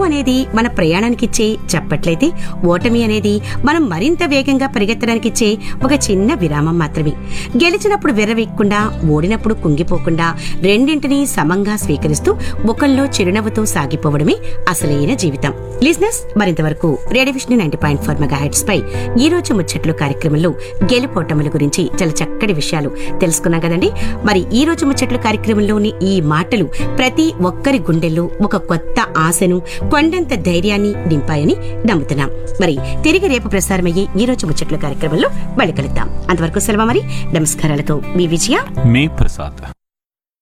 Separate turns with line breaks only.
అనేది మన ప్రయాణానికిచ్చే చప్పట్లయితే ఓటమి అనేది మనం మరింత వేగంగా పరిగెత్తడానికిచ్చే ఒక చిన్న విరామం మాత్రమే గెలిచినప్పుడు విర్రవీక్కుండా ఓడినప్పుడు కుంగిపోకుండా రెండింటినీ సమంగా స్వీకరిస్తూ ముఖంలో చిరునవ్వుతో సాగిపోవడమే అసలైన జీవితం లిజినెస్ మరింతవరకు radio Vishnu ninety point four megahertz పై ఈ రోజు ముచ్చట్లు కార్యక్రమంలో గెలుపోటముల గురించి చాలా చక్కటి విషయాలు తెలుసుకున్నాం కదండి మరి ఈ రోజు ముచ్చట్లు కార్యక్రమంలోని ఈ మాటలు ప్రతి ఒక్కరి గుండెల్లో ఒక కొత్త ఆశను కొండంత ధైర్యాన్ని నింపాయని నమ్ముతున్నాం మరి తిరిగి రేపు ప్రసారమయ్యే ఈ రోజు ముచ్చట్లు కార్యక్రమంలో మళ్ళీ కలుద్దాం అంతవరకు సెలవు మరి నమస్కారాలతో మీ విజయ
మీ ప్రసాద్